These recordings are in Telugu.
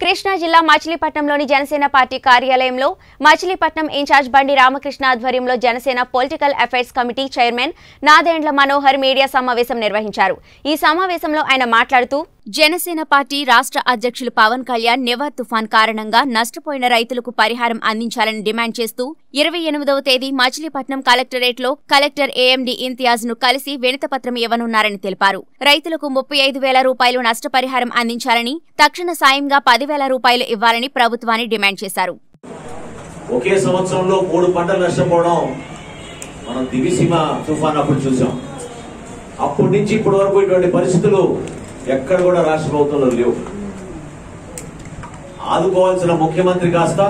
కృష్ణా జిల్లా మచిలీపట్నంలోని జనసేన పార్టీ కార్యాలయంలో మచిలీపట్నం ఇన్ఛార్జ్ బండి రామకృష్ణ ఆధ్వర్యంలో Janasena political affairs committee chairman Nadendla Manohar media సమావేశం నిర్వహించారు ఈ సమావేశంలో ఆయన మాట్లాడుతూ జనసేన పార్టీ రాష్ట్ర అధ్యక్షులు పవన్ కళ్యాణ్ నివర్ తుఫాన్ కారణంగా నష్టపోయిన రైతులకు పరిహారం అందించాలని డిమాండ్ చేస్తూ ఇరవై ఎనిమిదవ తేదీ మచిలీపట్నం కలెక్టరేట్లో కలెక్టర్ ఏఎండి ఇంతియాజ్ ను కలిసి వినతపత్రం ఇవ్వనున్నారని తెలిపారు రైతులకు ముప్పై ఐదు వేల రూపాయలు నష్టపరిహారం అందించాలని తక్షణ సాయంగా పదివేల రూపాయలు ఇవ్వాలని ప్రభుత్వాన్ని డిమాండ్ చేశారు ఒకే సంవత్సరంలో మూడు పంటలు నష్టపోవడం మనం దివిసీమ తుఫాన్ అప్పుడు చూసాం అప్పటి నుంచి ఇప్పటి వరకు ఇటువంటి పరిస్థితులు ఎక్కడ కూడా రాష్ట్ర ప్రభుత్వంలో లేవు ఆదుకోవాల్సిన ముఖ్యమంత్రి కాస్త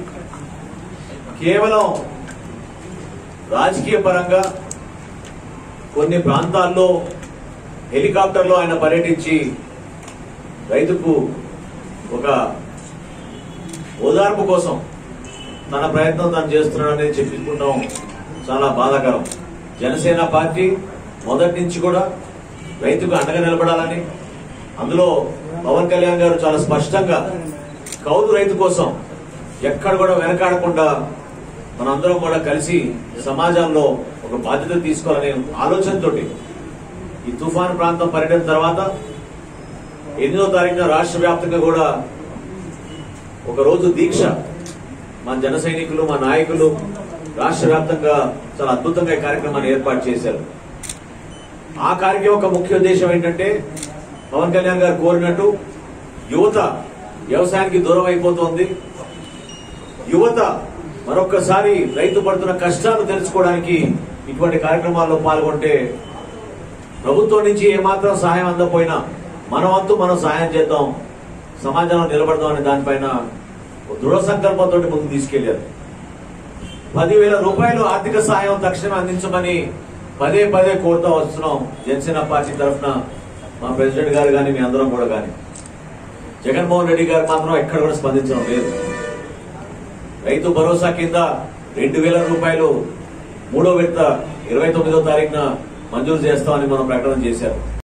కేవలం రాజకీయ పరంగా కొన్ని ప్రాంతాల్లో హెలికాప్టర్లో ఆయన పర్యటించి రైతుకు ఒక ఓదార్పు కోసం తన ప్రయత్నం తాను చేస్తున్నాడని చెప్పుకుంటాం చాలా బాధాకరం జనసేన పార్టీ మొదటి నుంచి కూడా రైతుకు అండగా నిలబడాలని అందులో పవన్ కళ్యాణ్ గారు చాలా స్పష్టంగా కౌలు రైతు కోసం ఎక్కడ కూడా వెనకాడకుండా మనందరం కూడా కలిసి సమాజంలో ఒక బాధ్యత తీసుకోవాలనే ఆలోచనతోటి ఈ తుఫాన్ ప్రాంతం పర్యటన తర్వాత ఎనిమిదో తారీఖున రాష్ట్ర వ్యాప్తంగా కూడా ఒక రోజు దీక్ష మా జన సైనికులు మా నాయకులు రాష్ట్ర వ్యాప్తంగా చాలా అద్భుతంగా ఈ కార్యక్రమాన్ని ఏర్పాటు చేశారు ఆ కార్యక్రమం యొక్క ముఖ్య ఉద్దేశం ఏంటంటే పవన్ కళ్యాణ్ గారు కోరినట్టు యువత వ్యవసాయానికి దూరం అయిపోతోంది యువత మరొక్కసారి రైతు పడుతున్న కష్టాలు తెలుసుకోవడానికి ఇటువంటి కార్యక్రమాల్లో పాల్గొంటే ప్రభుత్వం నుంచి ఏమాత్రం సహాయం అందకపోయినా మన వంతు మనం సహాయం చేద్దాం సమాజంలో నిలబడదాం అనే దానిపైన ఒక దృఢ సంకల్పంతో ముందుకు తీసుకెళ్లారు పదివేల రూపాయలు ఆర్థిక సహాయం తక్షణమే అందించమని పదే పదే కోరుతా వస్తున్నాం జనసేన పార్టీ తరఫున మా ప్రెసిడెంట్ గారు కానీ మీ అందరం కూడా కానీ జగన్మోహన్ రెడ్డి గారు మాత్రం ఎక్కడ కూడా స్పందించడం లేదు రైతు భరోసా కింద రెండు వేల రూపాయలు మూడో విడత ఇరవై తొమ్మిదో తారీఖున మంజూరు చేస్తామని మనం ప్రకటన చేశారు